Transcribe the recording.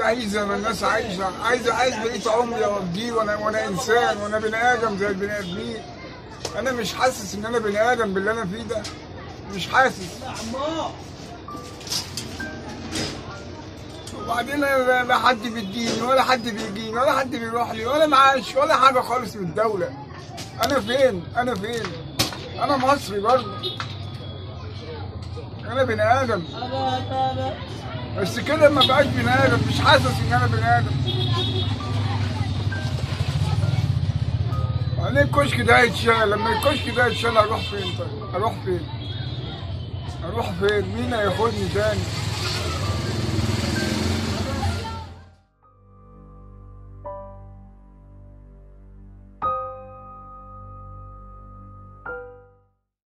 اعيش زي ما الناس عايشه عايز اعيش بقية عمري اوديه وانا وانا انسان وانا بني ادم زي البني ادمين انا مش حاسس ان انا بني ادم باللي انا فيه ده مش حاسس وبعدين لا لا حد بيديني ولا حد بيجيني ولا حد بيروح لي ولا معاش ولا حاجه خالص من الدوله انا فين انا فين انا مصري برضه انا بني ادم بس كده ما بقاش بني ادم مش حاسس ان انا بني ادم بعدين الكشك ده هيتشال لما الكشك ده يتشال اروح فين طيب اروح فين اروح فين مين هياخدني تاني